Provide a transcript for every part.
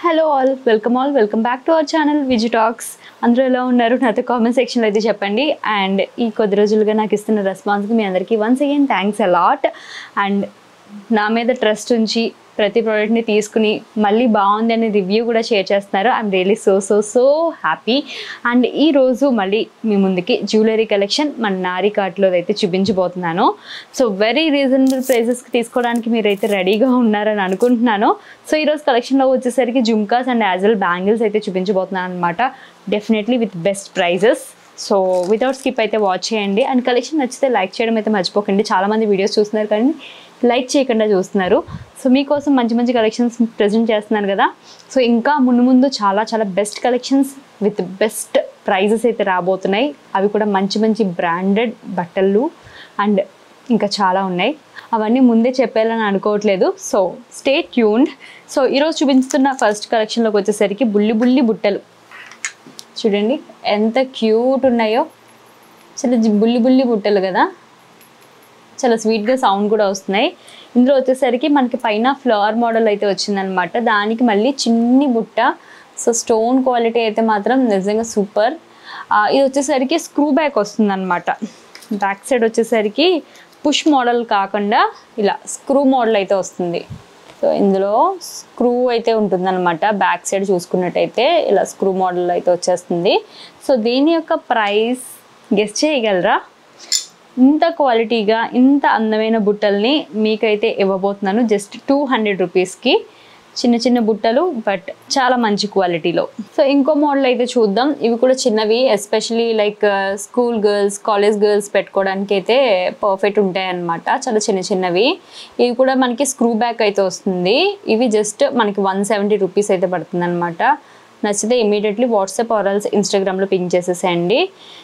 hello all welcome all welcome back to our channel Viji talks అందరూ ఎలా ఉన్నారు నాతో కామెంట్ సెక్షన్లో అయితే చెప్పండి అండ్ ఈ కొద్ది రోజులుగా నాకు ఇస్తున్న రెస్పాన్స్కి మీ అందరికీ once again thanks a lot and నా మీద ట్రస్ట్ ఉంచి ప్రతి ప్రోడక్ట్ని తీసుకుని మళ్ళీ బాగుంది అనే రివ్యూ కూడా షేర్ చేస్తున్నారు I'm really so so so happy and ఈ రోజు మళ్ళీ మీ ముందుకి జ్యువెలరీ కలెక్షన్ మన నారీ కార్ట్లో అయితే చూపించబోతున్నాను సో వెరీ రీజనబుల్ ప్రైసెస్కి తీసుకోవడానికి మీరైతే రెడీగా ఉన్నారని అనుకుంటున్నాను సో ఈరోజు కలెక్షన్లో వచ్చేసరికి jhumkas and as well bangles అయితే చూపించబోతున్నాను అనమాట definitely with best prices so without స్కిప్ అయితే వాచ్ చేయండి అండ్ కలెక్షన్ నచ్చితే లైక్ చేయడం అయితే మర్చిపోకండి చాలామంది వీడియోస్ చూస్తున్నారు కానీ లైక్ చేయకుండా చూస్తున్నారు సో మీకోసం మంచి మంచి కలెక్షన్స్ ప్రజెంట్ చేస్తున్నాను కదా సో ఇంకా ముందు ముందు చాలా చాలా best collections with best prices అయితే రాబోతున్నాయి అవి కూడా మంచి మంచి బ్రాండెడ్ బట్టలు అండ్ ఇంకా చాలా ఉన్నాయి అవన్నీ ముందే చెప్పాలని అనుకోవట్లేదు సో స్టే ట్యూన్డ్ సో ఈరోజు చూపిస్తున్న ఫస్ట్ కలెక్షన్లోకి వచ్చేసరికి బుల్లి బుల్లి బుట్టలు చూడండి ఎంత క్యూట్ ఉన్నాయో చాలా జి- బుల్లి బుల్లి బుట్టలు కదా చాలా స్వీట్గా సౌండ్ కూడా వస్తున్నాయి ఇందులో వచ్చేసరికి మనకి పైన ఫ్లవర్ మోడల్ అయితే వచ్చిందనమాట దానికి మళ్ళీ చిన్ని బుట్ట సో స్టోన్ క్వాలిటీ అయితే మాత్రం నిజంగా సూపర్ ఇది వచ్చేసరికి స్క్రూ బ్యాక్ వస్తుందన్నమాట బ్యాక్ సైడ్ వచ్చేసరికి పుష్ మోడల్ కాకుండా ఇలా స్క్రూ మోడల్ అయితే వస్తుంది సో ఇందులో స్క్రూ అయితే ఉంటుందన్నమాట బ్యాక్ సైడ్ చూసుకున్నట్టయితే ఇలా స్క్రూ మోడల్ అయితే వచ్చేస్తుంది సో దీని యొక్క ప్రైస్ గెస్ట్ చేయగలరా ఇంత క్వాలిటీగా ఇంత అందమైన బుట్టల్ని మీకైతే ఇవ్వబోతున్నాను జస్ట్ టూ హండ్రెడ్ రూపీస్కి చిన్న చిన్న బుట్టలు బట్ చాలా మంచి క్వాలిటీలో సో ఇంకో మోడల్ అయితే చూద్దాం ఇవి కూడా చిన్నవి especially like school girls college girls పెట్టుకోవడానికి అయితే పర్ఫెక్ట్ ఉంటాయి అన్నమాట చాలా చిన్న చిన్నవి ఇవి కూడా మనకి స్క్రూ బ్యాక్ అయితే వస్తుంది ఇవి జస్ట్ మనకి వన్ సెవెంటీ రూపీస్ అయితే పడుతుంది అనమాట నచ్చితే ఇమీడియట్లీ వాట్సాప్ ఆర్ఎల్స్ ఇన్స్టాగ్రామ్లో పింక్ చేసేసేయండి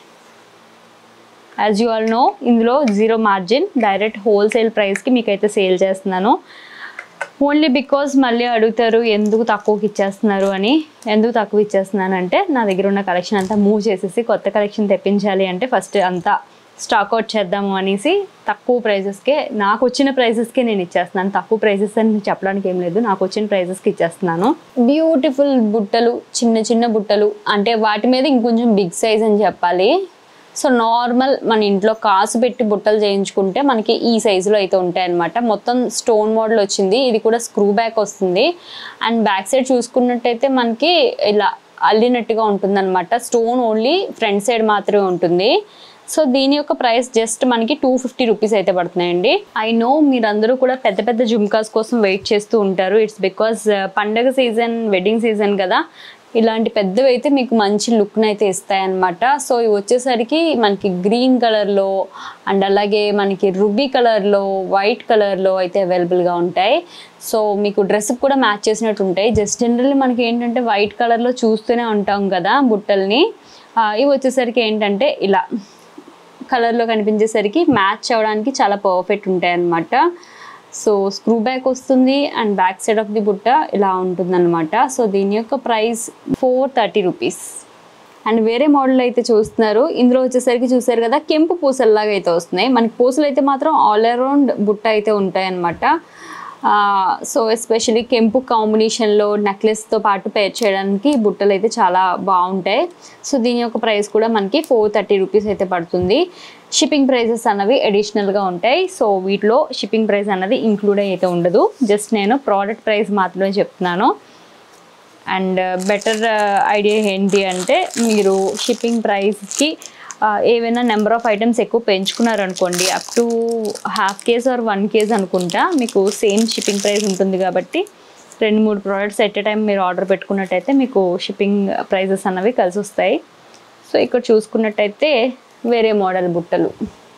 యాజ్ యూ ఆల్ నో ఇందులో జీరో మార్జిన్ డైరెక్ట్ హోల్సేల్ ప్రైస్కి మీకైతే సేల్ చేస్తున్నాను ఓన్లీ బికాజ్ మళ్ళీ అడుగుతారు ఎందుకు తక్కువకి ఇచ్చేస్తున్నారు అని ఎందుకు తక్కువ ఇచ్చేస్తున్నాను అంటే నా దగ్గర ఉన్న కలెక్షన్ అంతా మూవ్ చేసేసి కొత్త కలెక్షన్ తెప్పించాలి అంటే ఫస్ట్ అంతా స్టాక్ అవుట్ చేద్దాము అనేసి తక్కువ ప్రైజెస్కే నాకు వచ్చిన ప్రైజెస్కే నేను ఇచ్చేస్తున్నాను తక్కువ ప్రైజెస్ అని చెప్పడానికి ఏం లేదు నాకు వచ్చిన ప్రైజెస్కి ఇచ్చేస్తున్నాను బ్యూటిఫుల్ బుట్టలు చిన్న చిన్న బుట్టలు అంటే వాటి మీద ఇంకొంచెం బిగ్ సైజ్ అని చెప్పాలి సో నార్మల్ మన ఇంట్లో కాసు పెట్టి బుట్టలు చేయించుకుంటే మనకి ఈ సైజులో అయితే ఉంటాయి అనమాట మొత్తం స్టోన్ మోడల్ వచ్చింది ఇది కూడా స్క్రూ బ్యాక్ వస్తుంది అండ్ బ్యాక్ సైడ్ చూసుకున్నట్టయితే మనకి ఇలా అల్లినట్టుగా ఉంటుందన్నమాట స్టోన్ ఓన్లీ ఫ్రంట్ సైడ్ మాత్రమే ఉంటుంది సో దీని యొక్క ప్రైస్ జస్ట్ మనకి టూ ఫిఫ్టీ రూపీస్ అయితే పడుతున్నాయండి ఐ నో మీరందరూ కూడా పెద్ద పెద్ద జుమ్కాస్ కోసం వెయిట్ చేస్తూ ఉంటారు ఇట్స్ బికాస్ పండగ సీజన్ వెడ్డింగ్ సీజన్ కదా ఇలాంటి పెద్దవి అయితే మీకు మంచి లుక్ని అయితే ఇస్తాయన్నమాట సో ఇవి వచ్చేసరికి మనకి గ్రీన్ కలర్లో అండ్ అలాగే మనకి రుబీ కలర్లో వైట్ కలర్లో అయితే అవైలబుల్గా ఉంటాయి సో మీకు డ్రెస్కి కూడా మ్యాచ్ చేసినట్టు ఉంటాయి జస్ట్ జనరల్లీ మనకి ఏంటంటే వైట్ కలర్లో చూస్తూనే ఉంటాం కదా బుట్టల్ని ఆ, ఇవి వచ్చేసరికి ఏంటంటే ఇలా కలర్లో కనిపించేసరికి మ్యాచ్ అవ్వడానికి చాలా పర్ఫెక్ట్ ఉంటాయి అన్నమాట సో స్క్రూ బ్యాక్ వస్తుంది and back side of the బుట్ట ఇలా ఉంటుందన్నమాట సో దీని యొక్క price four thirty rupees and వేరే మోడల్ అయితే చూస్తున్నారు ఇందులో వచ్చేసరికి చూసారు కదా కెంపు పూసల్లాగా అయితే వస్తున్నాయి మనకి పూసలు అయితే మాత్రం ఆల్ అరౌండ్ బుట్ట అయితే ఉంటాయి అన్నమాట సో ఎస్పెషలీ కెంపు కాంబినేషన్లో నెక్లెస్తో పాటు పేర్ చేయడానికి బుట్టలు అయితే చాలా బాగుంటాయి సో దీని యొక్క ప్రైస్ కూడా మనకి ఫోర్ థర్టీ రూపీస్ అయితే పడుతుంది షిప్పింగ్ ప్రైసెస్ అన్నవి అడిషనల్గా ఉంటాయి సో వీటిలో షిప్పింగ్ ప్రైస్ అన్నది ఇంక్లూడ్ అయితే ఉండదు జస్ట్ నేను ప్రోడక్ట్ ప్రైస్ మాత్రమే చెప్తున్నాను అండ్ బెటర్ ఐడియా ఏంటి అంటే మీరు షిప్పింగ్ ప్రైస్కి ఏవైనా నెంబర్ ఆఫ్ ఐటమ్స్ ఎక్కువ పెంచుకున్నారనుకోండి up to half kg or one kg అనుకుంటా మీకు సేమ్ షిప్పింగ్ ప్రైస్ ఉంటుంది కాబట్టి రెండు మూడు ప్రోడక్ట్స్ ఎట్ ఎ టైం మీరు ఆర్డర్ పెట్టుకున్నట్టయితే మీకు షిప్పింగ్ ప్రైజెస్ అన్నవి కలిసి వస్తాయి సో ఇక్కడ చూసుకున్నట్టయితే వేరే మోడల్ బుట్టలు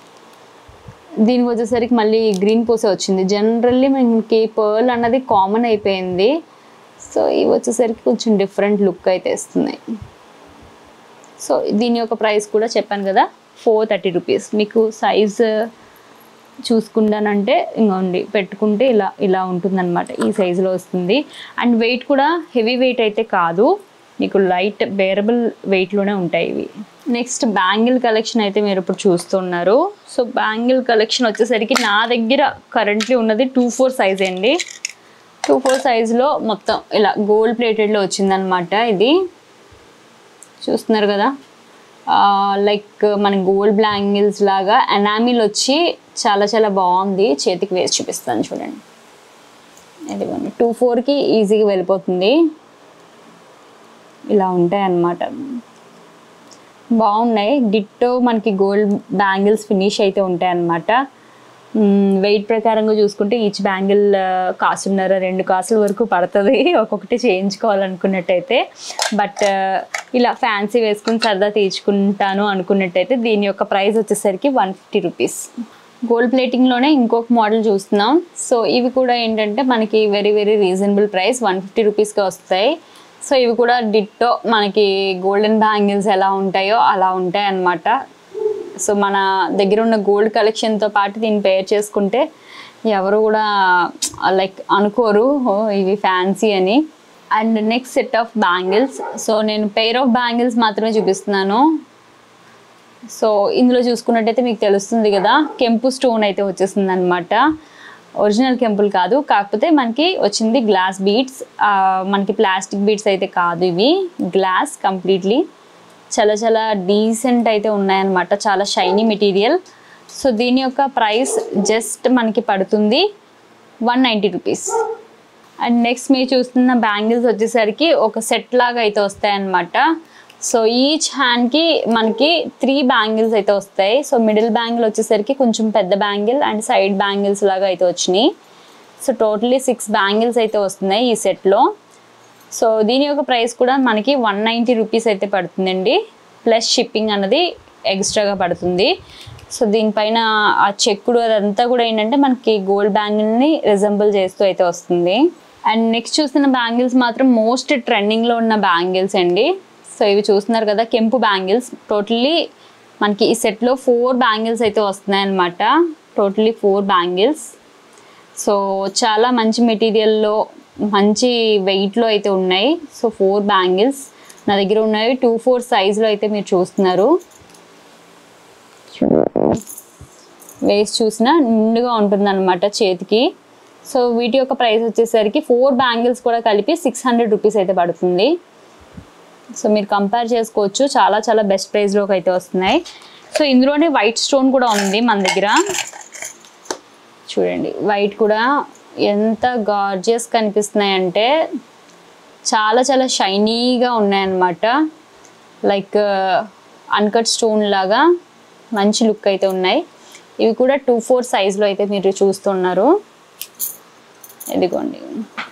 దీనికి వచ్చేసరికి మళ్ళీ గ్రీన్ పూస వచ్చింది జనరల్లీ మనకి పర్ల్ అన్నది కామన్ అయిపోయింది సో ఇవి వచ్చేసరికి కొంచెం డిఫరెంట్ లుక్ అయితే ఇస్తున్నాయి సో దీని యొక్క ప్రైస్ కూడా చెప్పాను కదా ఫోర్ థర్టీ రూపీస్ మీకు సైజ్ చూసుకుంటానంటే ఇంకోండి పెట్టుకుంటే ఇలా ఇలా ఉంటుందన్నమాట ఈ సైజులో వస్తుంది అండ్ వెయిట్ కూడా హెవీ వెయిట్ అయితే కాదు మీకు లైట్ బేరబుల్ వెయిట్లోనే ఉంటాయి ఇవి నెక్స్ట్ బ్యాంగిల్ కలెక్షన్ అయితే మీరు ఇప్పుడు చూస్తున్నారు సో బ్యాంగిల్ కలెక్షన్ వచ్చేసరికి నా దగ్గర కరెంట్లీ ఉన్నది టూ ఫోర్ సైజ్ అండి టూ ఫోర్ సైజులో మొత్తం ఇలా గోల్డ్ ప్లేటెడ్లో వచ్చిందనమాట ఇది చూస్తున్నారు కదా లైక్ మన గోల్డ్ బ్లాంగిల్స్ లాగా ఎనామిల్ వచ్చి చాలా చాలా బాగుంది చేతికి వేసి చూపిస్తాను చూడండి ఇదిగోండి టూ ఫోర్కి ఈజీగా వెళ్ళిపోతుంది ఇలా ఉంటాయి అన్నమాట బాగున్నాయి డిట్టో మనకి గోల్డ్ బ్యాంగిల్స్ ఫినిష్ అయితే ఉంటాయి అన్నమాట వెయిట్ ప్రకారంగా చూసుకుంటే ఈచ్ బ్యాంగిల్ కాసున్నర రెండు కాసుల వరకు పడుతుంది ఒక్కొక్కటి చేయించుకోవాలనుకున్నట్టయితే బట్ ఇలా ఫ్యాన్సీ వేసుకుని సరదా తీర్చుకుంటాను అనుకున్నట్టయితే దీని యొక్క ప్రైస్ వచ్చేసరికి వన్ ఫిఫ్టీ రూపీస్ గోల్డ్ ప్లేటింగ్లోనే ఇంకొక మోడల్ చూస్తున్నాం సో ఇవి కూడా ఏంటంటే మనకి very very reasonable price one fifty రూపీస్కి వస్తాయి సో ఇవి కూడా డిట్టో మనకి గోల్డెన్ బ్యాంగిల్స్ ఎలా ఉంటాయో అలా ఉంటాయి అన్నమాట సో మన దగ్గర ఉన్న గోల్డ్ కలెక్షన్తో పాటు దీన్ని పేర్ చేసుకుంటే ఎవరు కూడా లైక్ అనుకోరు "ఓ, ఇవి ఫ్యాన్సీ అని and next set of bangles so నేను పెయిర్ ఆఫ్ బ్యాంగిల్స్ మాత్రమే చూపిస్తున్నాను సో ఇందులో చూసుకున్నట్టయితే మీకు తెలుస్తుంది కదా కెంపు స్టోన్ అయితే వచ్చేసింది అనమాట ఒరిజినల్ కెంపుల్ కాదు కాకపోతే మనకి వచ్చింది గ్లాస్ బీడ్స్ మనకి ప్లాస్టిక్ బీడ్స్ అయితే కాదు ఇవి గ్లాస్ కంప్లీట్లీ చాలా చాలా డీసెంట్ అయితే ఉన్నాయన్నమాట చాలా షైనీ మెటీరియల్ సో దీని యొక్క ప్రైస్ జస్ట్ మనకి పడుతుంది one ninety rupees and next మీరు చూస్తున్న బ్యాంగిల్స్ వచ్చేసరికి ఒక సెట్ లాగా అయితే వస్తాయన్నమాట సో ఈచ్ హ్యాండ్కి మనకి త్రీ బ్యాంగిల్స్ అయితే వస్తాయి సో మిడిల్ బ్యాంగిల్ వచ్చేసరికి కొంచెం పెద్ద బ్యాంగిల్ అండ్ సైడ్ బ్యాంగిల్స్ లాగా అయితే వచ్చినాయి సో టోటలీ సిక్స్ బ్యాంగిల్స్ అయితే వస్తున్నాయి ఈ సెట్లో సో దీని యొక్క ప్రైస్ కూడా మనకి వన్ నైంటీ రూపీస్ అయితే పడుతుందండి ప్లస్ షిప్పింగ్ అన్నది ఎక్స్ట్రాగా పడుతుంది సో దీనిపైన ఆ చెక్కుడు అదంతా కూడా ఏంటంటే మనకి గోల్డ్ బ్యాంగిల్ని రిజంబుల్ చేస్తూ అయితే వస్తుంది అండ్ నెక్స్ట్ చూస్తున్న బ్యాంగిల్స్ మాత్రం మోస్ట్ ట్రెండింగ్లో ఉన్న బ్యాంగిల్స్ అండి సో ఇవి చూస్తున్నారు కదా కెంపు బ్యాంగిల్స్ టోటల్లీ మనకి ఈ సెట్లో ఫోర్ బ్యాంగిల్స్ అయితే వస్తున్నాయి అనమాట టోటలీ ఫోర్ బ్యాంగిల్స్ సో చాలా మంచి మెటీరియల్లో మంచి వెయిట్లో అయితే ఉన్నాయి సో ఫోర్ బ్యాంగిల్స్ నా దగ్గర ఉన్నవి టూ ఫోర్ సైజులో అయితే మీరు చూస్తున్నారు వేసి చూసినా నిండుగా ఉంటుంది అనమాట చేతికి సో వీటి యొక్క ప్రైస్ వచ్చేసరికి ఫోర్ బ్యాంగిల్స్ కూడా కలిపి సిక్స్ హండ్రెడ్ రూపీస్ అయితే పడుతుంది సో మీరు కంపేర్ చేసుకోవచ్చు చాలా చాలా బెస్ట్ ప్రైస్లోకి అయితే వస్తున్నాయి సో ఇందులోనే వైట్ స్టోన్ కూడా ఉంది మన దగ్గర చూడండి వైట్ కూడా ఎంత గార్జియస్ కనిపిస్తున్నాయి అంటే చాలా చాలా షైనీగా ఉన్నాయన్నమాట లైక్ అన్కట్ స్టోన్ లాగా మంచి లుక్ అయితే ఉన్నాయి ఇవి కూడా టూ ఫోర్ సైజ్లో అయితే మీరు చూస్తున్నారు ఇదిగోండి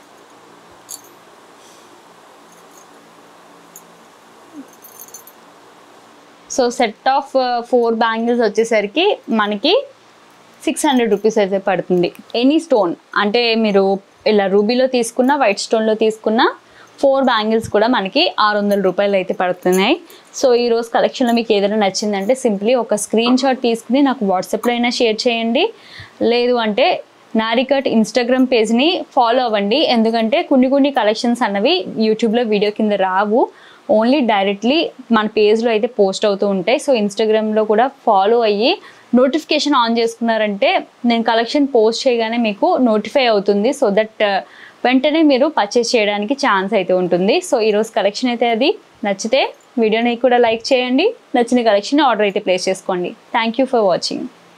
so set of four bangles వచ్చేసరికి మనకి సిక్స్ హండ్రెడ్ రూపీస్ అయితే పడుతుంది ఎనీ స్టోన్ అంటే మీరు ఇలా రూబీలో తీసుకున్న వైట్ స్టోన్లో తీసుకున్న ఫోర్ బ్యాంగిల్స్ కూడా మనకి ఆరు వందల రూపాయలు అయితే పడుతున్నాయి సో ఈ రోజు కలెక్షన్లో మీకు ఏదైనా నచ్చిందంటే సింప్లీ ఒక స్క్రీన్ షాట్ తీసుకుని నాకు వాట్సాప్లో అయినా షేర్ చేయండి లేదు అంటే నారికట్ ఇన్స్టాగ్రామ్ పేజ్ని ఫాలో అవ్వండి ఎందుకంటే కొన్ని కొన్ని కలెక్షన్స్ అన్నవి యూట్యూబ్లో వీడియో కింద రావు ఓన్లీ డైరెక్ట్లీ మన పేజ్లో అయితే పోస్ట్ అవుతూ ఉంటాయి సో ఇన్స్టాగ్రామ్లో కూడా ఫాలో అయ్యి నోటిఫికేషన్ ఆన్ చేసుకున్నారంటే నేను కలెక్షన్ పోస్ట్ చేయగానే మీకు నోటిఫై అవుతుంది సో దట్ వెంటనే మీరు పర్చేస్ చేయడానికి ఛాన్స్ అయితే ఉంటుంది సో ఈరోజు కలెక్షన్ అయితే అది నచ్చితే వీడియోని కూడా లైక్ చేయండి నచ్చిన కలెక్షన్ ఆర్డర్ అయితే ప్లేస్ చేసుకోండి థ్యాంక్ యూ ఫర్ వాచింగ్